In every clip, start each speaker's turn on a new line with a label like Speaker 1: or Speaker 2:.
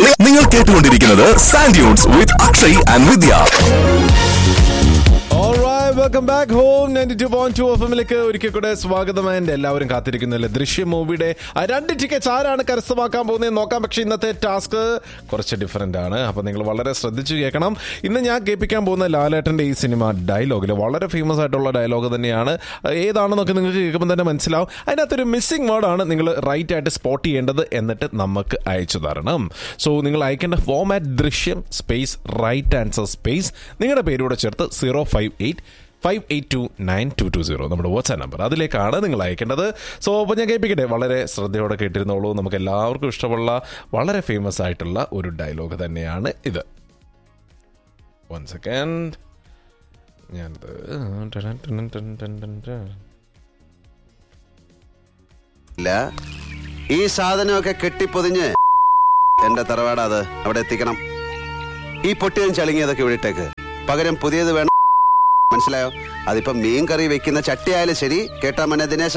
Speaker 1: നിങ്ങൾ കേട്ടുകൊണ്ടിരിക്കുന്നത് sand dunes with Akshay and Vidya
Speaker 2: welcome back home ninety two point two F എമ്മിലേക്ക് ഒരിക്കൽ കൂടെ സ്വാഗതം ആൻഡ് എല്ലാവരും കാത്തിരിക്കുന്നില്ല ദൃശ്യം മൂവിയുടെ ആ രണ്ട് ടിക്കറ്റ്സ് ആരാണ് കരസ്ഥമാക്കാൻ പോകുന്നത് നോക്കാം പക്ഷേ ഇന്നത്തെ ടാസ്ക് കുറച്ച് ഡിഫറെന്റ് ആണ് അപ്പോൾ നിങ്ങൾ വളരെ ശ്രദ്ധിച്ചു കേൾക്കണം ഇന്ന് ഞാൻ കേൾപ്പിക്കാൻ പോകുന്ന ലാലേട്ടൻ്റെ ഈ സിനിമ ഡയലോഗിൽ വളരെ ഫേമസ് ആയിട്ടുള്ള ഡയലോഗ് തന്നെയാണ് ഏതാണെന്നൊക്കെ നിങ്ങൾക്ക് കേൾക്കുമ്പോൾ തന്നെ മനസ്സിലാവും അതിനകത്തൊരു മിസ്സിംഗ് വേർഡാണ് നിങ്ങൾ റൈറ്റ് ആയിട്ട് സ്പോട്ട് ചെയ്യേണ്ടത് എന്നിട്ട് നമുക്ക് അയച്ചു തരണം സോ നിങ്ങൾ അയക്കേണ്ട ഫോമാറ്റ് ദൃശ്യം സ്പേസ് റൈറ്റ് ആൻസർ സ്പേസ് നിങ്ങളുടെ പേരൂടെ ചേർത്ത് zero five eight five eight two nine two two zero നമ്മുടെ വാട്സാപ്പ് നമ്പർ അതിലേക്കാണ് നിങ്ങൾ അയക്കേണ്ടത് സോ അപ്പോൾ ഞാൻ കേൾപ്പിക്കട്ടെ വളരെ ശ്രദ്ധയോടെ കേട്ടിരുന്നോളൂ നമുക്ക് എല്ലാവർക്കും ഇഷ്ടമുള്ള വളരെ ഫേമസ് ആയിട്ടുള്ള ഒരു ഡയലോഗ് തന്നെയാണ് ഇത് വൺ സെക്കൻഡ് ഞാനത്
Speaker 3: ഇല്ല ഈ സാധനമൊക്കെ കെട്ടിപ്പൊതിഞ്ഞ് എന്റെ തറവാട് അത് അവിടെ എത്തിക്കണം ഈ പൊട്ടിയും ചളിങ്ങിയതൊക്കെ വിളിട്ടേക്ക് പകരം പുതിയത് വേണം മനസ്സിലായോ അതിപ്പോ മീൻ കറി വെക്കുന്ന ചട്ടിയായാലും ശരി കേട്ടാ മനെ ദിനേശ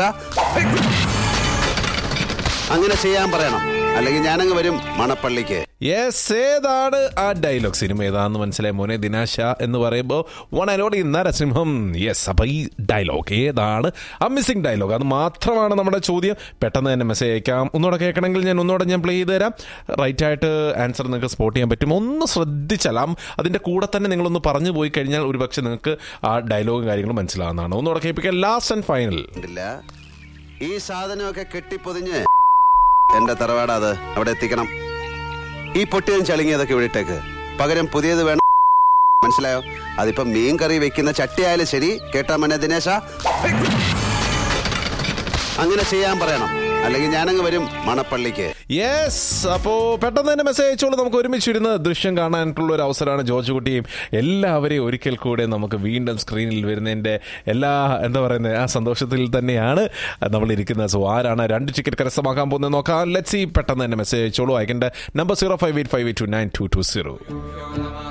Speaker 3: അങ്ങനെ ചെയ്യാൻ പറയണം അല്ലെങ്കിൽ ഞാനങ്ങ് വരും മണപ്പള്ളിക്ക്
Speaker 2: യെസ് ഏതാണ് ആ ഡയലോഗ് സിനിമ ഏതാണെന്ന് മനസ്സിലായ മോനെ ദിനാശ എന്ന് പറയുമ്പോൾ വൺ അലോട് ഈ നരസിംഹം യെസ് അപ്പോൾ ഈ ഡയലോഗ് ഏതാണ് ആ മിസ്സിംഗ് ഡയലോഗ് അത് മാത്രമാണ് നമ്മുടെ ചോദ്യം പെട്ടെന്ന് തന്നെ മെസ്സേജ് അയക്കാം ഒന്നുകൂടെ കേൾക്കണമെങ്കിൽ ഞാൻ ഒന്നുകൂടെ ഞാൻ പ്ലേ ചെയ്ത് തരാം റൈറ്റ് ആയിട്ട് ആൻസർ നിങ്ങൾക്ക് സ്പോട്ട് ചെയ്യാൻ പറ്റും ഒന്ന് ശ്രദ്ധിച്ചാലാം അതിൻ്റെ കൂടെ തന്നെ നിങ്ങളൊന്ന് പറഞ്ഞു പോയി കഴിഞ്ഞാൽ ഒരുപക്ഷെ നിങ്ങൾക്ക് ആ ഡയലോഗും കാര്യങ്ങളും മനസ്സിലാവുന്നതാണ് ഒന്നുകൂടെ കേൾപ്പിക്കാം ലാസ്റ്റ് ആൻഡ് ഫൈനൽ
Speaker 3: ഉണ്ടില്ല ഈ സാധനമൊക്കെ കെട്ടിപ്പൊതിഞ്ഞ് എന്റെ തറവാട് അത് അവിടെ എത്തിക്കണം ഈ പൊട്ടിയും ചളിങ്ങിയതൊക്കെ വിളിട്ടേക്ക് പകരം പുതിയത് വേണം മനസ്സിലായോ അതിപ്പോ മീൻ കറി വെക്കുന്ന ചട്ടിയായാലും ശരി കേട്ടാ മനെ ദിനേശ അങ്ങനെ ചെയ്യാൻ പറയണം അല്ലെങ്കിൽ ഞാനങ്ങ് വരും മണപ്പള്ളിക്ക്
Speaker 2: യെസ് അപ്പോൾ പെട്ടെന്ന് തന്നെ മെസ്സേജ് അയച്ചോളൂ നമുക്ക് ഒരുമിച്ചിരുന്ന് ദൃശ്യം കാണാനായിട്ടുള്ള ഒരു അവസരമാണ് ജോർജ് കുട്ടിയും എല്ലാവരെയും ഒരിക്കൽ കൂടെ നമുക്ക് വീണ്ടും സ്ക്രീനിൽ വരുന്നതിൻ്റെ എല്ലാ എന്താ പറയുന്നത് ആ സന്തോഷത്തിൽ തന്നെയാണ് നമ്മൾ ഇരിക്കുന്നത് സോ ആരാണ് രണ്ട് ടിക്കറ്റ് കരസ്ഥമാക്കാൻ പോകുന്നത് നോക്കാം ലെറ്റ്സ് സി പെട്ടെന്ന് തന്നെ മെസ്സേജ് അയച്ചോളൂ അയക്കേണ്ട number zero five eight five eight two nine two two zero